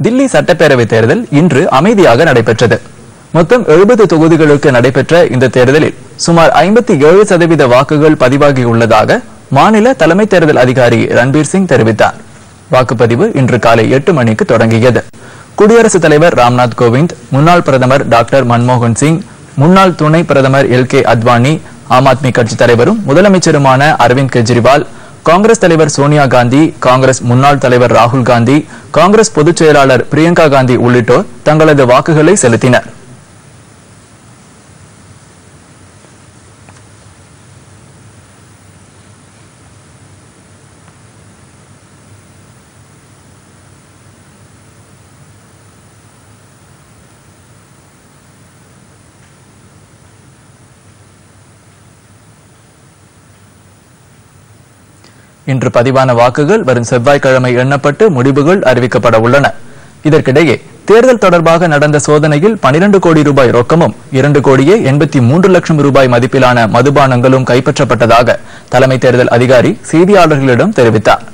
தில்லி சட்டப்பேரவை தேர்தல் இன்று அமைதியாக நடைபெற்றது மொத்தம் எழுபது தொகுதிகளுக்கு நடைபெற்ற இந்த தேர்தலில் சுமார் ஐம்பத்தி ஏழு சதவீத வாக்குகள் பதிவாகியுள்ளதாக மாநில தலைமை தேர்தல் அதிகாரி ரன்பீர் சிங் தெரிவித்தார் வாக்குப்பதிவு இன்று காலை எட்டு மணிக்கு தொடங்கியது குடியரசுத் தலைவர் ராம்நாத் கோவிந்த் முன்னாள் பிரதமர் டாக்டர் மன்மோகன் சிங் முன்னாள் துணை பிரதமர் எல் கே அத்வானி ஆம் ஆத்மி கட்சி தலைவரும் முதலமைச்சருமான அரவிந்த் கெஜ்ரிவால் காங்கிரஸ் தலைவர் சோனியா காந்தி காங்கிரஸ் முன்னாள் தலைவர் ராகுல் காந்தி காங்கிரஸ் பொதுச் செயலாளர் பிரியங்கா காந்தி உள்ளிட்டோர் தங்களது வாக்குகளை செலுத்தினர் இன்று பதிவான வாக்குகள் வரும் செவ்வாய்க்கிழமை எண்ணப்பட்டு முடிவுகள் அறிவிக்கப்பட உள்ளன இதற்கிடையே தேர்தல் தொடர்பாக நடந்த சோதனையில் 12 கோடி ரூபாய் ரொக்கமும் இரண்டு கோடியே எண்பத்தி மூன்று லட்சம் ரூபாய் மதிப்பிலான மதுபானங்களும் கைப்பற்றப்பட்டதாக தலைமை தேர்தல் அதிகாரி செய்தியாளர்களிடம் தெரிவித்தார்